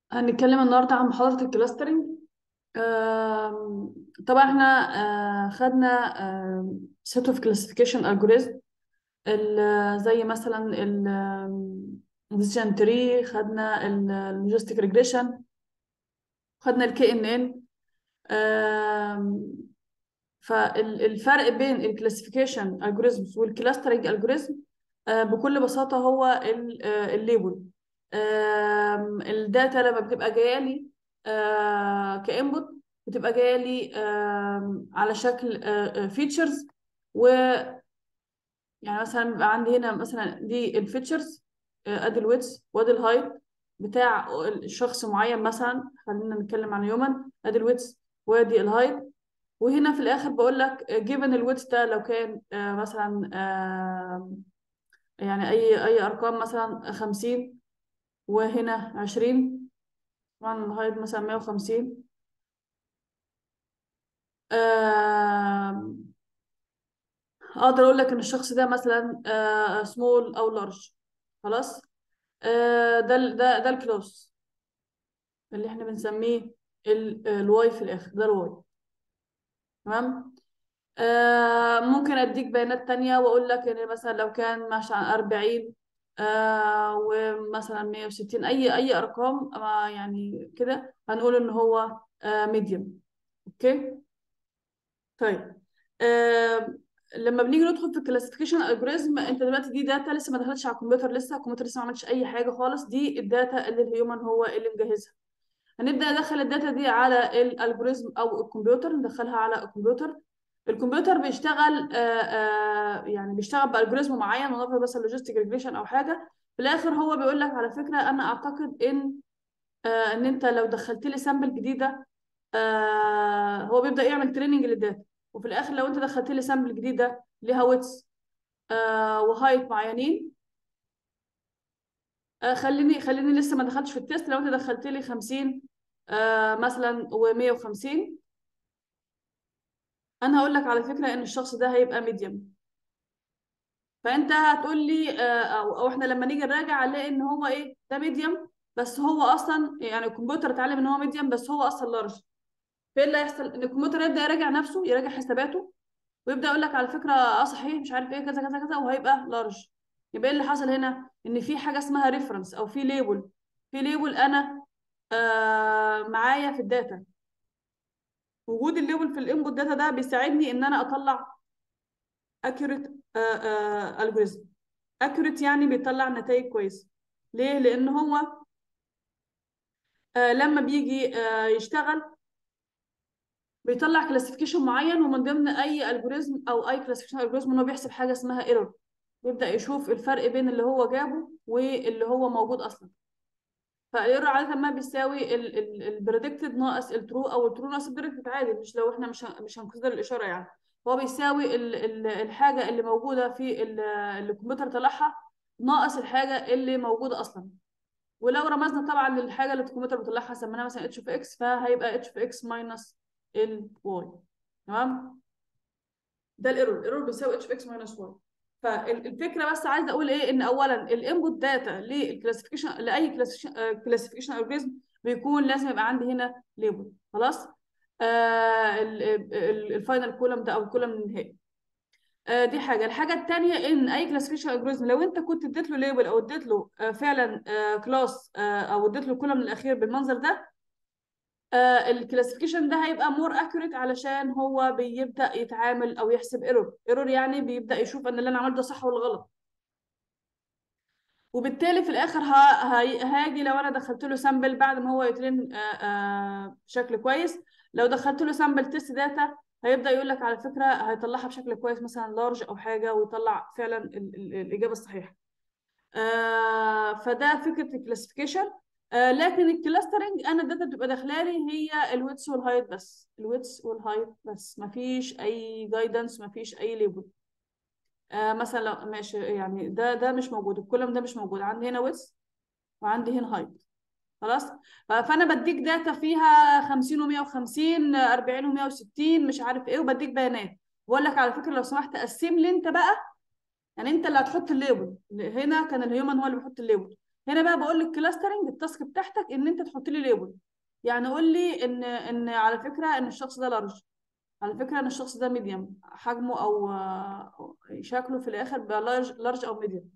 هنتكلم النهارده عن محاضرة الكلاسترنج آم، طبعا احنا آه، خدنا set of classification algorithm ال- زي مثلا ال decision tree خدنا ال logistic regression خدنا ال KNN آم، فالفرق بين الكلاسيفيكيشن algorithms والكلاسترنج algorithm آه، بكل بساطة هو ال- آه، الليبل آم، الداتا لما بتبقى جاية لي كانبوت بتبقى جاية لي آم، على شكل فيتشرز و يعني مثلا بيبقى عندي هنا مثلا دي الفيتشرز ادي الويدث وادي الهايت بتاع الشخص معين مثلا خلينا نتكلم عن هيومن ادي الويدث وادي الهايت وهنا في الاخر بقول لك جيفن الويدث ده لو كان آه، مثلا آه، يعني اي اي ارقام مثلا 50 وهنا 20 طبعا الهايت مثلا 150 آه، اقدر اقول لك ان الشخص ده مثلا سمول او لارج خلاص آه، ده ال- ده ده الكلوز اللي احنا بنسميه ال- الواي في الاخر ده الواي تمام آه ممكن اديك بيانات تانية واقول لك ان مثلا لو كان ماشي عن 40 آه ومثلا 160 اي اي ارقام آه يعني كده هنقول ان هو آه ميديوم اوكي طيب آه لما بنيجي ندخل في الكلاسيفيكيشن الجوريزم انت دلوقتي دي داتا لسه ما دخلتش على الكمبيوتر لسه الكمبيوتر لسه ما عملش اي حاجه خالص دي الداتا اللي الهيومن هو اللي مجهزها هنبدا ندخل الداتا دي على الالجوريزم او الكمبيوتر ندخلها على الكمبيوتر الكمبيوتر بيشتغل آه آه يعني بيشتغل بالجوريزم معين ونفرض مثلا لوجيستيك ريجريشن او حاجه في الاخر هو بيقول لك على فكره انا اعتقد ان آه ان انت لو دخلت لي سامبل جديده آه هو بيبدا يعمل تريننج للداتا وفي الاخر لو انت دخلت لي سامبل جديده ليها ويتس آه وهايت معينين آه خليني خليني لسه ما دخلتش في التيست لو انت دخلت لي 50 آه مثلا و150 انا هقول لك على فكره ان الشخص ده هيبقى ميديوم فانت هتقول لي آه، او او احنا لما نيجي نراجع هنلاقي ان هو ايه ده ميديوم بس هو اصلا يعني الكمبيوتر اتعلم ان هو ميديوم بس هو اصلا لارج فايه اللي هيحصل ان الكمبيوتر يبدا يراجع نفسه يراجع حساباته ويبدا يقول لك على فكره اه صحيح مش عارف ايه كذا كذا كذا وهيبقى لارج يبقى ايه اللي حصل هنا ان في حاجه اسمها ريفرنس او في ليبل في ليبل انا آه معايا في الداتا وجود الليبل في الانبوت داتا ده بيساعدني ان انا اطلع accurate الجوريزم accurate يعني بيطلع نتائج كويسه ليه لان هو آه، لما بيجي آه، يشتغل بيطلع كلاسيفيكيشن معين ومن ضمن اي الجوريزم او اي كلاسيفيكيشن الجوريزم ان هو بيحسب حاجه اسمها ايرور بيبدا يشوف الفرق بين اللي هو جابه واللي هو موجود اصلا فالايرور عاده ما بيساوي البريدكتد ناقص الترو او الترو ناقص البريدكتد عادي مش لو احنا مش ه- مش هنكسر الاشاره يعني هو بيساوي ال- ال- الحاجه اللي موجوده في ال- اللي الكمبيوتر طلعها ناقص الحاجه اللي موجوده اصلا ولو رمزنا طبعا للحاجه اللي الكمبيوتر بيطلعها سميناها مثلا اتش اوف اكس فهيبقى اتش اوف اكس ماينس الواي تمام ده الايرور الايرور بيساوي اتش اوف اكس ماينس واي فالفكره بس عايزه اقول ايه ان اولا الانبوت داتا للكلاسيفيكيشن لاي كلاسيفيكيشن الجوريزم بيكون لازم يبقى عندي هنا ليبل خلاص آه الفاينل كولم ده او الكولم النهائي آه، دي حاجه الحاجه الثانيه ان اي كلاسيفيكيشن الجوريزم لو انت كنت اديت له ليبل او اديت له آه، فعلا كلاس او اديت له كولم الاخير بالمنظر ده الكلاسيفيكيشن ده هيبقى مور اكيوريت علشان هو بيبدا يتعامل او يحسب ايرور ايرور يعني بيبدا يشوف ان اللي انا عملته ده صح ولا غلط وبالتالي في الاخر ها هاي- هاجي لو انا دخلت له سامبل بعد ما هو يترين آه، آه، بشكل كويس لو دخلت له سامبل تيست داتا هيبدا يقول لك على فكره هيطلعها بشكل كويس مثلا لارج او حاجه ويطلع فعلا ال ال الاجابه الصحيحه آه فده فكره الكلاسيفيكيشن آه لكن الكلاسترنج انا الداتا بتبقى داخله لي هي الويتس والهايت بس الويتس والهايت بس ما فيش اي جايدنس ما فيش اي ليبل آه مثلا لو ماشي يعني ده ده مش موجود الكولم ده مش موجود عندي هنا ويتس وعندي هنا هايت خلاص ف- فانا بديك داتا فيها 50 و150 40 و160 مش عارف ايه وبديك بيانات بقول لك على فكره لو سمحت قسم لي انت بقى يعني انت اللي هتحط الليبل هنا كان الهيومن هو اللي بيحط الليبل هنا بقى بقول لك كلاسترنج التاسك بتاعتك ان انت تحط لي ليبل يعني قول لي ان ان على فكره ان الشخص ده لارج على فكره ان الشخص ده ميديوم حجمه او أو شكله في الاخر بقى لارج لارج او ميديوم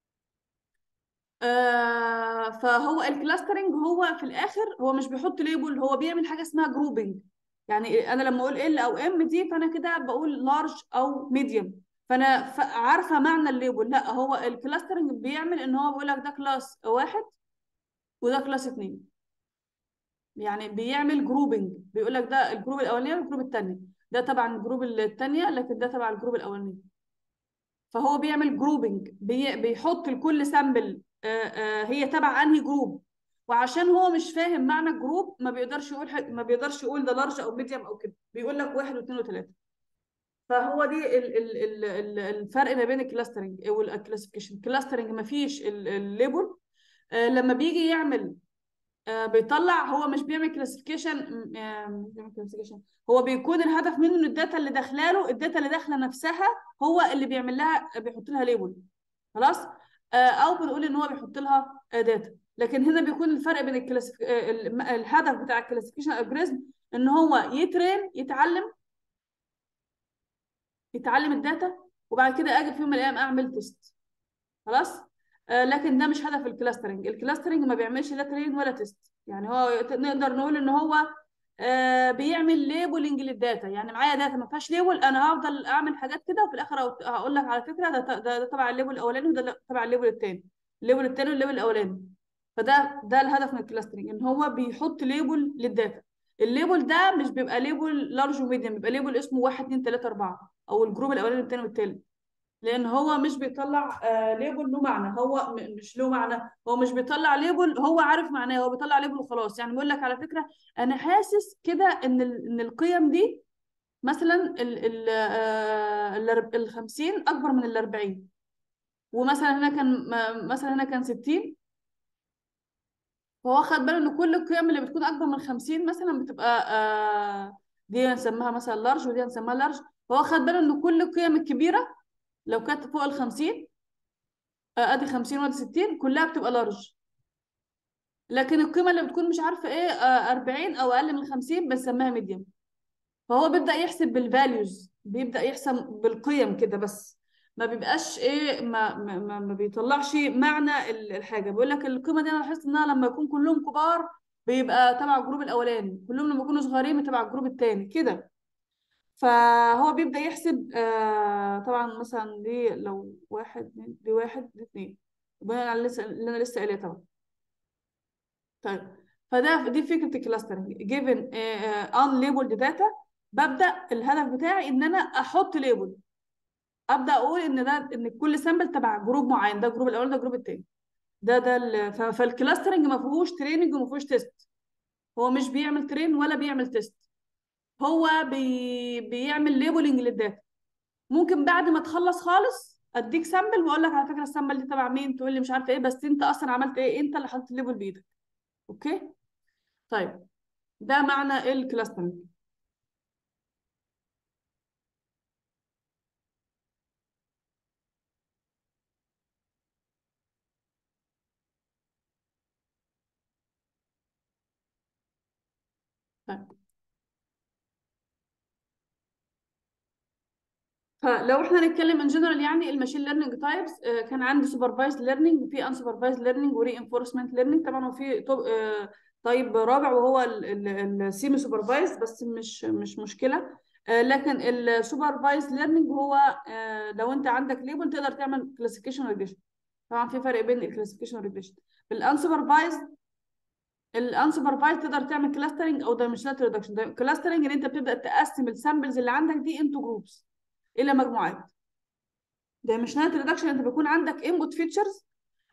آه فهو الكلاسترنج هو في الاخر هو مش بيحط ليبل هو بيعمل حاجه اسمها جروبنج يعني انا لما اقول ال او ام دي فانا كده بقول لارج او ميديوم فانا ف- عارفه معنى الليبل لا هو الكلاسترنج بيعمل ان هو بيقول لك ده كلاس واحد وده كلاس اتنين يعني بيعمل جروبنج بيقول لك ده الجروب الاولاني والجروب الثاني ده تبع الجروب الثانيه لكن ده تبع الجروب الاولاني فهو بيعمل جروبنج بي بيحط لكل سامبل هي تبع انهي جروب وعشان هو مش فاهم معنى الجروب ما بيقدرش يقول حد ما بيقدرش يقول ده لارج او ميديوم او كده بيقول لك واحد واثنين وثلاثه فهو دي ال ال ال ال الفرق ما بين الكلاسترنج والكلاسيفيكيشن الكلاسترنج ما فيش الليبل لما بيجي يعمل آه، بيطلع هو مش بيعمل كلاسيفيكيشن مش بيعمل كلاسيفيكيشن هو بيكون الهدف منه ان الداتا اللي داخله له الداتا اللي داخله نفسها هو اللي بيعمل لها بيحط لها ليبل خلاص آه، او بنقول ان هو بيحط لها داتا لكن هنا بيكون الفرق بين الكلاسيف... آه، الم- الهدف بتاع الكلاسيفيكيشن الجوريزم ان هو يترين يتعلم يتعلم الداتا وبعد كده اجي في يوم من الايام اعمل تيست خلاص آه لكن ده مش هدف الكلاسترنج الكلاسترنج ما بيعملش لا ترين ولا تيست يعني هو يت- نقدر نقول ان هو آه بيعمل ليبلنج للداتا يعني معايا داتا ما فيهاش ليبل انا هفضل اعمل حاجات كده وفي الاخر أقول- هقول لك على فكره ده ت- ده, ده تبع الليبل الاولاني وده لا- تبع الليبل الثاني الليبل الثاني والليبل الاولاني فده ده الهدف من الكلاسترنج ان هو بيحط ليبل للداتا الليبل ده مش بيبقى ليبل لارج وميديوم بيبقى ليبل اسمه 1 2 3 4 او الجروب الاولاني والثاني والثالث لان هو مش بيطلع آه ليبل له معنى هو م- مش له معنى هو مش بيطلع ليبل هو عارف معناه هو بيطلع ليبل وخلاص يعني بيقول لك على فكره انا حاسس كده ان ال- ان القيم دي مثلا ال ال آه ال ال 50 اكبر من ال 40 ومثلا هنا كان م- مثلا هنا كان 60 فهو خد باله ان كل القيم اللي بتكون اكبر من 50 مثلا بتبقى آه دي هنسميها مثلا لارج ودي هنسميها لارج فهو خد باله ان كل القيم الكبيره لو كانت فوق ال 50 آه، ادي 50 وادي 60 كلها بتبقى لارج لكن القيمه اللي بتكون مش عارفه ايه آه، 40 او اقل من 50 بنسميها ميديوم فهو بيبدا يحسب بالفاليوز بيبدا يحسب بالقيم كده بس ما بيبقاش ايه ما ما, ما, ما بيطلعش معنى ال- الحاجه بيقول لك القيمه دي انا لاحظت انها لما يكون كلهم كبار بيبقى تبع الجروب الاولاني كلهم لما يكونوا صغيرين تبع الجروب الثاني كده فهو بيبدا يحسب آه طبعا مثلا دي لو واحد اتنين- دي واحد دي اتنين بناء على لسه اللي انا لسه قايلها طبعا طيب فده دي فكره الكلاسترنج given uh, unlabeled data ببدا الهدف بتاعي ان انا احط ليبل ابدا اقول ان ده ان كل سامبل تبع جروب معين ده الجروب الاول ده الجروب الثاني ده ده ال- ف- فالكلاسترنج ما فيهوش تريننج وما فيهوش تيست هو مش بيعمل ترين ولا بيعمل تيست هو بي بيعمل ليبلنج للداتا ممكن بعد ما تخلص خالص اديك سامبل واقول لك على فكره السامبل دي تبع مين تقول لي مش عارفه ايه بس انت اصلا عملت ايه انت اللي حطيت الليبل بايدك اوكي طيب ده معنى الكلاسترنج طيب فلو احنا نتكلم ان جنرال يعني الماشين ليرنينج تايبس كان عندي سوبرفايزد ليرنينج وفي ان سوبرفايزد ليرنينج وري انفورسمنت ليرنينج طبعا وفي طيب رابع وهو السيمي سوبرفايزد بس مش مش مشكله آه، لكن السوبرفايزد ليرنينج هو آه، لو انت عندك ليبل تقدر تعمل كلاسيفيكيشن ريجريشن طبعا في فرق بين الكلاسيفيكيشن والريجريشن الانسوبرفايزد الانسوبرفايزد تقدر تعمل كلاسترنج او دايمنشنال ريدكشن كلاسترنج ان انت بتبدا تقسم السامبلز اللي عندك دي انتو جروبس الى مجموعات دايمنشنال ريدكشن انت بيكون عندك انبوت فيتشرز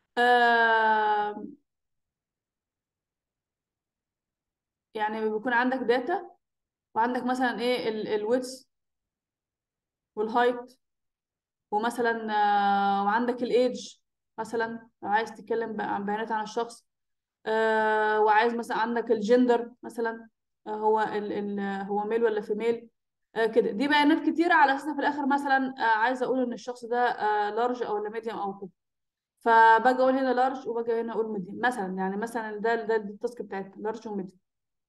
يعني بيكون عندك داتا وعندك مثلا ايه الويتس والهايت ومثلا آه، وعندك الايدج مثلا لو عايز تتكلم بقى عن بيانات عن الشخص آه، وعايز مثلا عندك الجندر مثلا آه، هو ال ال هو ميل ولا فيميل كده دي بيانات كتيرة على اساسها في الاخر مثلا آه، عايزه اقول ان الشخص ده لارج او ولا ميديوم او كده فباجي اقول هنا لارج وباجي هنا اقول ميديم مثلا يعني مثلا ده ده دي التاسك بتاعتنا لارج وميديم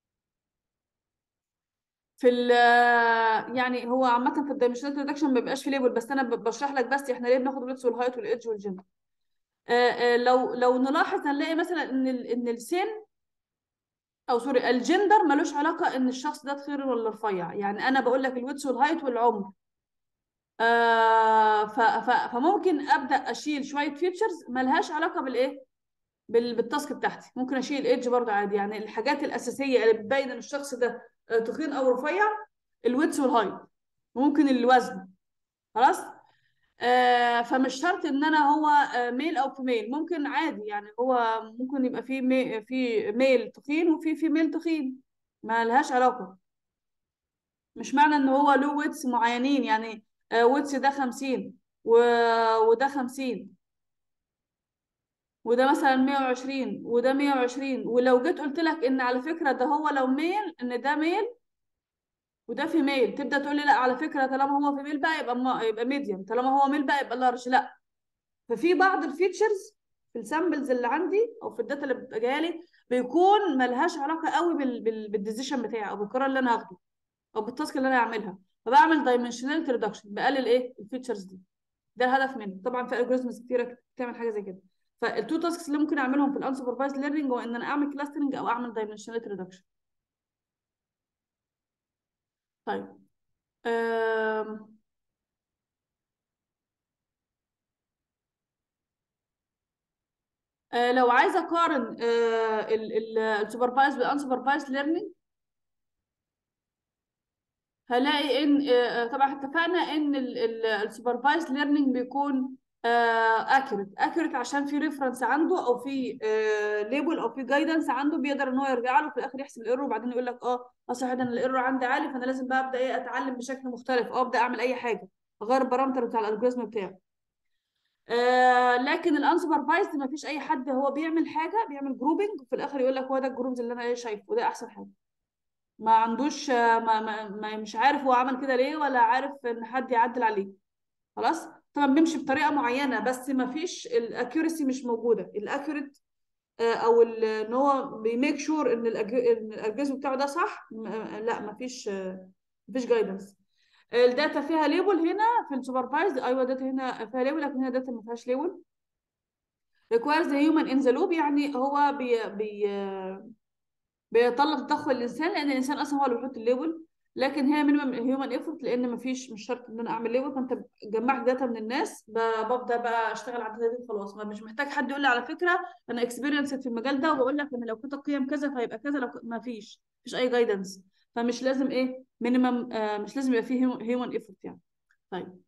في ال يعني هو عامه في الدايمنشنال ريدكشن ما بيبقاش في ليبل بس انا ب- بشرح لك بس احنا ليه بناخد الويتس والهايت والايدج والجندر آه، آه، لو لو نلاحظ هنلاقي مثلا ان ال- ان السن او سوري الجندر ملوش علاقه ان الشخص ده تخين ولا رفيع يعني انا بقول لك الويتس والهايت والعمر آه ف ف فممكن ابدا اشيل شويه فيتشرز ملهاش علاقه بالايه بال- بالتاسك بتاعتي ممكن اشيل ايدج برضه عادي يعني الحاجات الاساسيه اللي بتبين ان الشخص ده آه، تخين او رفيع الويتس والهايت ممكن الوزن خلاص آه فمش شرط ان انا هو آه ميل او فيميل ممكن عادي يعني هو ممكن يبقى في مي في ميل تخين وفي فيميل تخين ما لهاش علاقه مش معنى ان هو له ويتس معينين يعني آه ويتس ده 50 و... وده 50 وده مثلا 120 وده 120 ولو جيت قلت لك ان على فكره ده هو لو ميل ان ده ميل وده في ميل تبدا تقول لي لا على فكره طالما هو في ميل بقى يبقى ما يبقى ميديوم طالما هو ميل بقى يبقى لارج لا ففي بعض الفيتشرز في السامبلز اللي عندي او في الداتا اللي بتبقى جايه لي بيكون ملهاش علاقه قوي بال بال بالديسيشن بتاعي او بالقرار اللي انا هاخده او بالتاسك اللي انا هعملها فبعمل دايمنشنال ريدكشن بقلل ايه الفيتشرز دي ده الهدف منه طبعا في الجوريزمز كتيره بتعمل حاجه زي كده فالتو تاسكس اللي ممكن اعملهم في الانسوبرفايزد ليرنينج هو ان انا اعمل كلاسترنج او اعمل دايمنشنال ريدكشن طيب أم... أه لو عايزه اقارن السوبرفايز بالانسوبرفايزد ليرنينج هلاقي ان آه، طبعا اتفقنا ان السوبرفايز ليرنينج بيكون اكيوريت اكيوريت عشان في ريفرنس عنده او في ليبل او في جايدنس عنده بيقدر ان هو يرجع له في الاخر يحسب الايرور وبعدين يقول لك اه اصل انا الايرور عندي عالي فانا لازم بقى ابدا ايه اتعلم بشكل مختلف او ابدا اعمل اي حاجه اغير البارامتر بتاع الالجوريزم بتاعي آه لكن الانسوبرفايزد ما فيش اي حد هو بيعمل حاجه بيعمل جروبنج وفي الاخر يقول لك هو ده الجروبز اللي انا ايه شايفه وده احسن حاجه ما عندوش ما, ما, ما مش عارف هو عمل كده ليه ولا عارف ان حد يعدل عليه خلاص طبعا بيمشي بطريقه معينه بس ما فيش الاكيورسي مش موجوده الاكيوريت او ال- ان هو بيميك شور ان الأج- ان الالجوريزم بتاعه ده صح م- لا ما فيش ما فيش جايدنس الداتا فيها ليبل هنا في السوبرفايزد ايوه داتا هنا فيها ليبل لكن هنا داتا ما فيهاش ليبل requires the human in the loop يعني هو بي بي بيتطلب تدخل الانسان لان الانسان اصلا هو اللي بيحط الليبل لكن هي مينيمم هيومن ايفورت لان مفيش مش شرط ان انا اعمل ليبل فانت جمعت داتا من الناس ب- ببدا بقى اشتغل على الداتا دي وخلاص ما مش محتاج حد يقول لي على فكره انا اكسبيرينس في المجال ده وبقول لك ان لو كنت قيم كذا فهيبقى كذا لو ك- ما فيش مفيش اي جايدنس فمش لازم ايه مينيمم آه مش لازم يبقى فيه هيومن ايفورت يعني طيب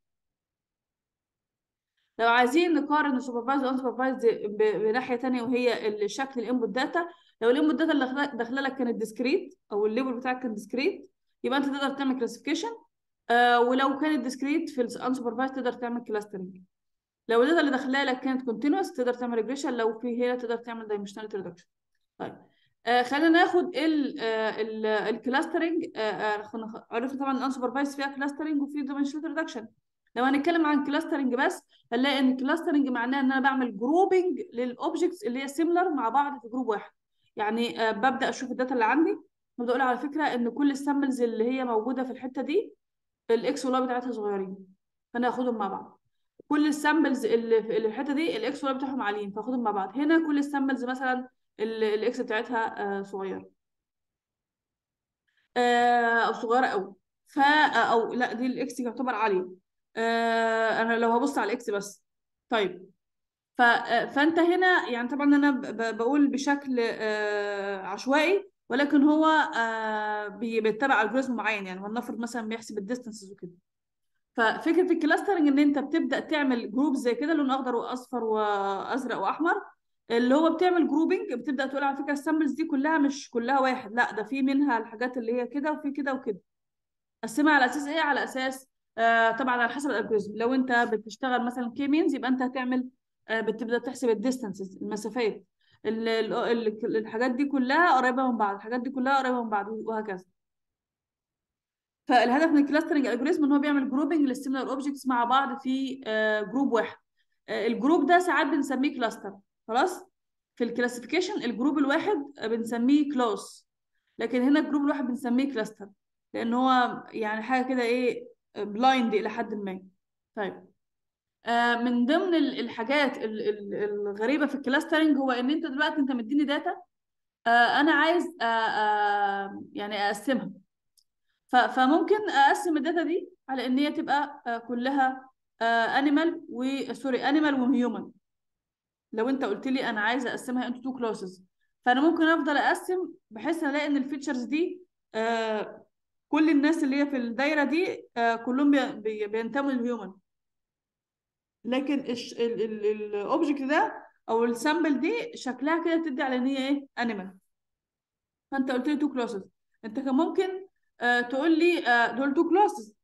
لو عايزين نقارن السوبرفايزد والانسوبرفايزد بناحيه تانية وهي الشكل الانبوت داتا لو الانبوت داتا اللي داخله داخله لك كانت ديسكريت او الليبل بتاعك كان ديسكريت يبقى انت تقدر تعمل كلاسيفيكيشن آه ولو كانت ديسكريت في الانسوبرفايزد تقدر تعمل كلاسترنج لو الداتا اللي داخله لك كانت كونتينوس تقدر تعمل ريجريشن لو في هنا تقدر تعمل دايمنشنال ريدكشن طيب آه خلينا ناخد ال ال الكلاسترنج آه آه عرفنا طبعا الانسوبرفايزد فيها كلاسترنج وفي دايمنشنال ريدكشن لو هنتكلم عن كلاسترنج بس هنلاقي ان الكلاسترنج معناه ان انا بعمل جروبنج للاوبجكتس اللي هي سيميلر مع بعض في جروب واحد يعني آه ببدا اشوف الداتا اللي عندي ببدا اقول على فكره ان كل السامبلز اللي هي موجوده في الحته دي الاكس والواي بتاعتها صغيرين فانا هاخدهم مع بعض كل السامبلز اللي في اللي في الحته دي الاكس والواي بتاعهم عاليين فاخدهم مع بعض هنا كل السامبلز مثلا ال- الاكس بتاعتها آه صغيره آه او صغيره قوي ف او لا دي الاكس يعتبر عاليه آه انا لو هبص على الاكس بس طيب ف... فانت هنا يعني طبعا انا ب... ب- بقول بشكل آه عشوائي ولكن هو آه بي- بيتبع الجوريزم معين يعني ولنفرض مثلا بيحسب الديستنسز وكده ففكره الكلاسترنج ان انت بتبدا تعمل جروب زي كده لون اخضر واصفر وازرق واحمر اللي هو بتعمل جروبنج بتبدا تقول على فكره السامبلز دي كلها مش كلها واحد لا ده في منها الحاجات اللي هي كده وفي كده وكده قسمها على اساس ايه على اساس آه طبعا على حسب الالجوريزم لو انت بتشتغل مثلا كي مينز يبقى انت هتعمل آه بتبدا تحسب الديستانسز المسافات ال- ال- ال- الحاجات دي كلها قريبه من بعض الحاجات دي كلها قريبه من بعض وهكذا فالهدف من الكلاسترنج الجوريزم ان هو بيعمل جروبنج للسيميلر اوبجكتس مع بعض في آه جروب واحد آه، الجروب ده ساعات بنسميه كلاستر خلاص في الكلاسيفيكيشن الجروب الواحد بنسميه كلوس لكن هنا الجروب الواحد بنسميه كلاستر لان هو يعني حاجه كده ايه بلايند الى حد ما طيب آه، من ضمن ال- الحاجات ال- ال- الغريبه في الكلاسترنج هو ان انت دلوقتي انت مديني داتا آه، انا عايز آه، آه، يعني اقسمها ف- فممكن اقسم الداتا دي على ان هي تبقى آه، كلها انيمال وسوري انيمال وهيومن لو انت قلت لي انا عايزه اقسمها انتو تو كلاسز فانا ممكن افضل اقسم بحيث الاقي ان الفيتشرز دي آه، كل الناس اللي هي في الدايره دي آه، كلهم بي- بي- بينتموا للهيومن لكن الاوبجكت ده او السامبل دي شكلها كده تدي على ان هي ايه انيمال فانت قلت لي تو كلاسز انت كان ممكن آه تقول لي آه دول تو كلاسز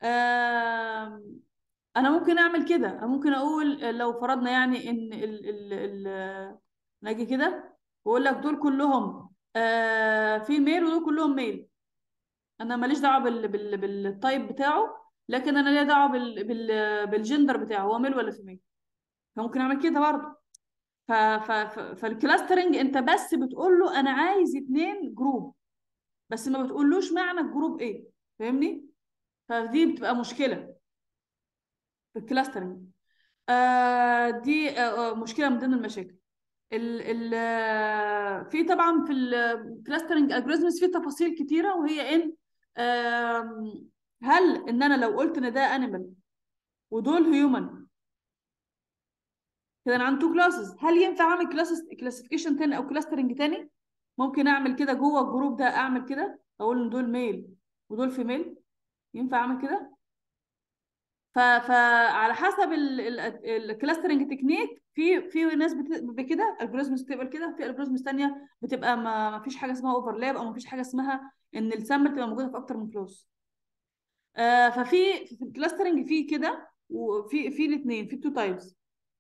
آه انا ممكن اعمل كده أنا ممكن اقول آه، لو فرضنا يعني ان ال ال ال نجي كده واقول لك دول كلهم آه في ميل ودول كلهم ميل انا ماليش دعوه بال بال بالتايب بتاعه لكن انا ليا دعوه بال بال بالجندر بتاعه هو ميل ولا فيميل فممكن اعمل كده برضه ف ف ف فالكلاسترنج انت بس بتقول له انا عايز اتنين جروب بس ما بتقولوش معنى الجروب ايه فاهمني فدي بتبقى مشكله في الكلاسترنج آه دي آه آه، مشكله من ضمن المشاكل ال ال آه، في طبعا في الكلاسترنج الجوريزمز في تفاصيل كتيره وهي ان آم، هل ان انا لو قلت ان ده انيمال ودول هيومن كده انا عندي تو كلاسز هل ينفع اعمل كلاسز كلاسيفيكيشن تاني او كلاسترنج تاني ممكن اعمل كده جوه الجروب ده اعمل كده اقول ان دول ميل ودول فيميل ينفع اعمل كده ف... فعلى حسب الكلاسترنج تكنيك في في ناس بت... بكده الجوريزمز بتبقى كده في الجوريزمز ثانيه بتبقى ما... ما فيش حاجه اسمها اوفرلاب او ما فيش حاجه اسمها ان السامبل تبقى موجوده في اكتر من كلوز آه ففي في الكلاسترنج في كده وفي في الاثنين في تو تايبس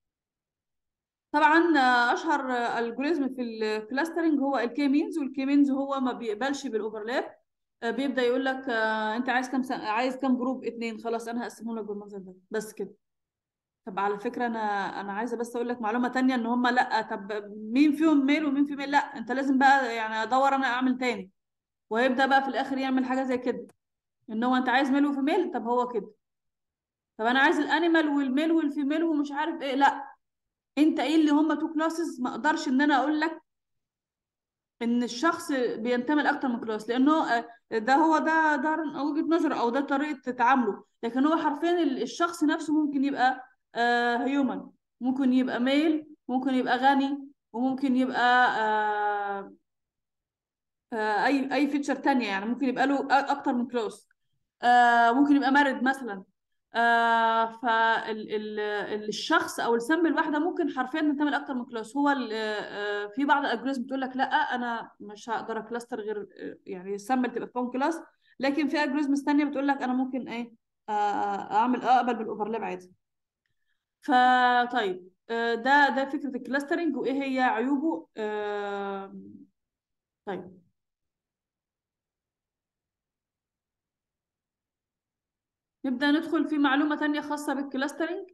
طبعا آه، اشهر الجوريزم في الكلاسترنج هو الكي مينز والكي مينز هو ما بيقبلش بالاوفرلاب آه، بيبدا يقول لك آه، انت عايز كام س- عايز كام جروب اتنين خلاص انا هقسمهم لك بالمنظر ده بس كده طب على فكره انا انا عايزه بس اقول لك معلومه تانية ان هم لا طب مين فيهم ميل ومين فيهم ميل لا انت لازم بقى يعني ادور انا اعمل تاني وهيبدا بقى في الاخر يعمل حاجه زي كده ان هو انت عايز ميل وفيميل طب هو كده طب انا عايز الانيمال والميل والفيميل ومش عارف ايه لا انت ايه اللي هم تو كلاسز ما اقدرش ان انا اقول لك ان الشخص بينتمي لاكتر من كلاس لانه آه، ده هو ده ده وجهة نظره او ده طريقه تعامله لكن هو حرفيا ال- الشخص نفسه ممكن يبقى هيومن ممكن يبقى ميل ممكن يبقى غني وممكن يبقى آه، آه، اي اي فيتشر تانية يعني ممكن يبقى له أ- اكتر من كلاس آه ممكن يبقى مارد مثلا آه فالشخص او السم الواحده ممكن حرفيا تنتمي لاكتر من كلاس هو ال- آه في بعض الالجوريزم بتقول لك لا انا مش هقدر اكلاستر غير آه، يعني السم تبقى في كلاس لكن في الجوريزمز ثانيه بتقول لك انا ممكن ايه آه اعمل اقبل بالاوفرلاب عادي فطيب آه ده ده فكره الكلاسترنج وايه هي عيوبه آه طيب نبدأ ندخل في معلومة تانية خاصة بالكلاسترنج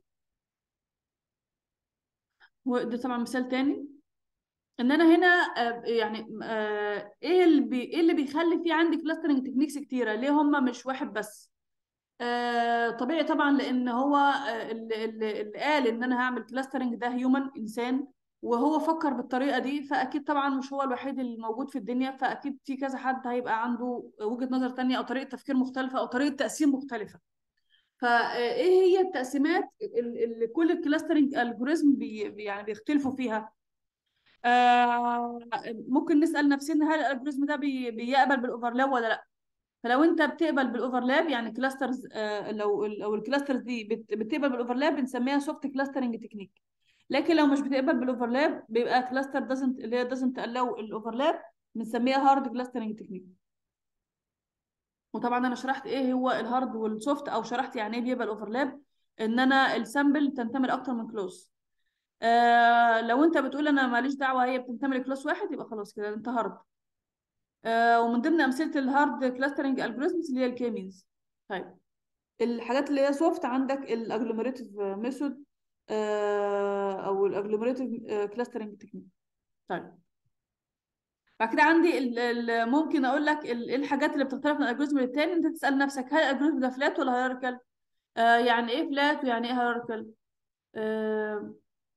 وده طبعا مثال تاني ان انا هنا آه، يعني آه، ايه اللي بي ايه اللي بيخلي في عندي كلاسترنج تكنيكس كتيره ليه هم مش واحد بس آه، طبيعي طبعا لان هو آه، اللي, اللي اللي قال ان انا هعمل كلاسترنج ده هيومن انسان وهو فكر بالطريقه دي فاكيد طبعا مش هو الوحيد اللي موجود في الدنيا فاكيد في كذا حد هيبقى عنده وجهه نظر تانية او طريقه تفكير مختلفه او طريقه تقسيم مختلفه فايه هي التقسيمات اللي كل الكلاسترنج الجوريزم بي بي- يعني بيختلفوا فيها آه ممكن نسأل نفسنا هل الالجوريزم ده بي بيقبل بالاوفرلاب ولا لا فلو انت بتقبل بالاوفرلاب يعني كلاسترز آه لو لو الكلاسترز دي بت- بتقبل بالاوفرلاب بنسميها سوفت كلاسترنج تكنيك لكن لو مش بتقبل بالاوفرلاب بيبقى كلاستر دازنت اللي هي دازنت allow الاوفرلاب بنسميها هارد كلاسترنج تكنيك وطبعا انا شرحت ايه هو الهارد والسوفت او شرحت يعني ايه بيبقى الاوفرلاب ان انا السامبل تنتمي لاكتر من كلوز آه لو انت بتقول انا ماليش دعوه هي بتنتمي لكلاس واحد يبقى خلاص كده انت هارد آه ومن ضمن امثله الهارد كلاسترنج الجوريزمز اللي هي الكيمينز طيب الحاجات اللي هي سوفت عندك الاجلوميريتيف ميثود آه او الاجلوميريتيف كلاسترنج تكنيك طيب بعد كده عندي ال ال ممكن اقول لك ال- ايه الحاجات اللي بتختلف من الالجوريزم للتاني انت تسال نفسك هل الالجوريزم ده فلات ولا هيراركال آه يعني ايه فلات ويعني ايه هيراركال آه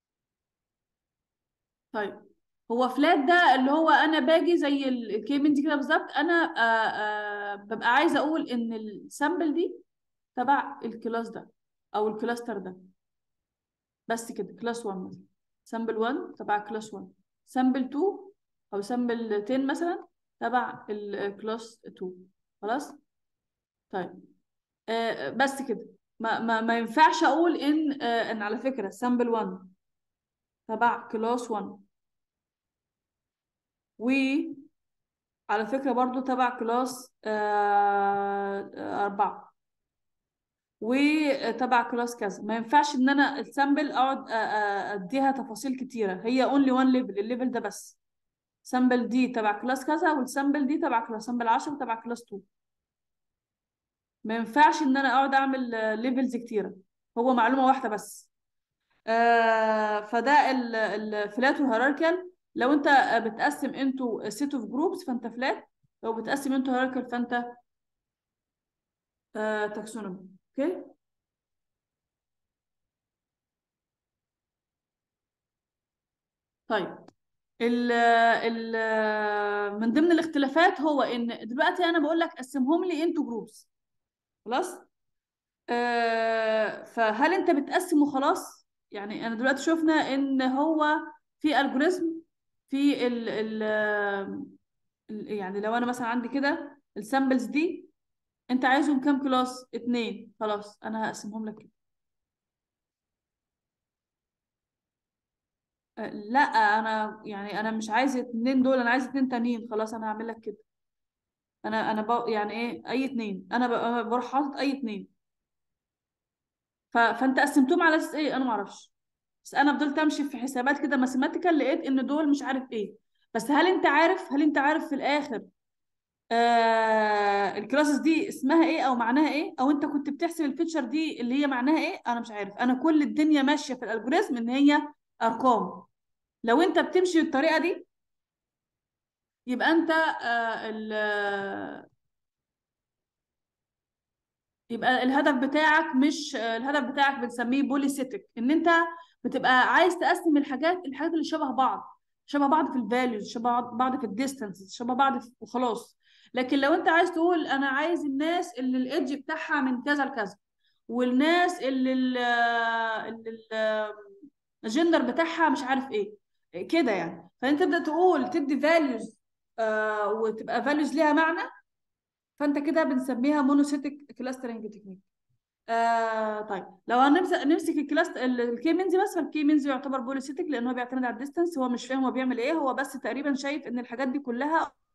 طيب هو فلات ده اللي هو انا باجي زي الكيمن دي كده بالظبط انا آه آه ببقى عايزه اقول ان السامبل دي تبع الكلاس ده او الكلاستر ده بس كده كلاس 1 مثلا سامبل 1 تبع كلاس 1 سامبل 2 او سامبل 10 مثلا تبع الكلاس 2 خلاص طيب آه بس كده ما ما ما ينفعش اقول ان آه ان على فكره سامبل 1 تبع كلاس 1 وعلى فكره برضو تبع كلاس آه 4 وتبع كلاس كذا ما ينفعش ان انا السامبل اقعد اديها تفاصيل كتيره هي اونلي وان ليفل الليفل ده بس سامبل دي تبع كلاس كذا والسامبل دي تبع كلاس سامبل 10 وتبع كلاس 2 ما ينفعش ان انا اقعد اعمل ليفلز كتيره هو معلومه واحده بس آه فده الفلات والهيراركال لو انت بتقسم انتو سيت اوف جروبس فانت فلات لو بتقسم انتو هيراركال فانت آه تاكسونومي اوكي طيب ال ال من ضمن الاختلافات هو ان دلوقتي انا بقول لك قسمهم لي انتو جروبس خلاص آه فهل انت بتقسم وخلاص يعني انا دلوقتي شفنا ان هو في الجوريزم في ال ال يعني لو انا مثلا عندي كده السامبلز دي انت عايزهم كام كلاس اتنين خلاص انا هقسمهم لك كده آه لا انا يعني انا مش عايز اتنين دول انا عايز اتنين تانيين خلاص انا هعمل لك كده انا انا بق... يعني ايه اي اتنين انا ب... بروح حاطط اي اتنين ف... فانت قسمتهم على اساس ايه انا ما اعرفش بس انا فضلت امشي في حسابات كده ماثيماتيكال لقيت ان دول مش عارف ايه بس هل انت عارف هل انت عارف في الاخر آه الكلاسز دي اسمها ايه او معناها ايه او انت كنت بتحسب الفيتشر دي اللي هي معناها ايه انا مش عارف انا كل الدنيا ماشيه في الالجوريزم ان هي ارقام لو انت بتمشي بالطريقه دي يبقى انت آه ال يبقى الهدف بتاعك مش الهدف بتاعك بنسميه بوليسيتك ان انت بتبقى عايز تقسم الحاجات الحاجات اللي شبه بعض شبه بعض في الفاليوز شبه بعض في الديستانس شبه بعض في وخلاص لكن لو انت عايز تقول انا عايز الناس اللي الايدج بتاعها من كذا لكذا والناس اللي ال اللي الجندر بتاعها مش عارف ايه كده يعني فانت تبدا تقول تدي فاليوز آه وتبقى فاليوز ليها معنى فانت كده بنسميها مونوسيتك كلاسترنج تكنيك آه طيب لو هنمسك نمسك الكلاس الكي مينزي بس فالكي مينزي يعتبر بوليسيتك لان هو بيعتمد على الديستانس هو مش فاهم هو بيعمل ايه هو بس تقريبا شايف ان الحاجات دي كلها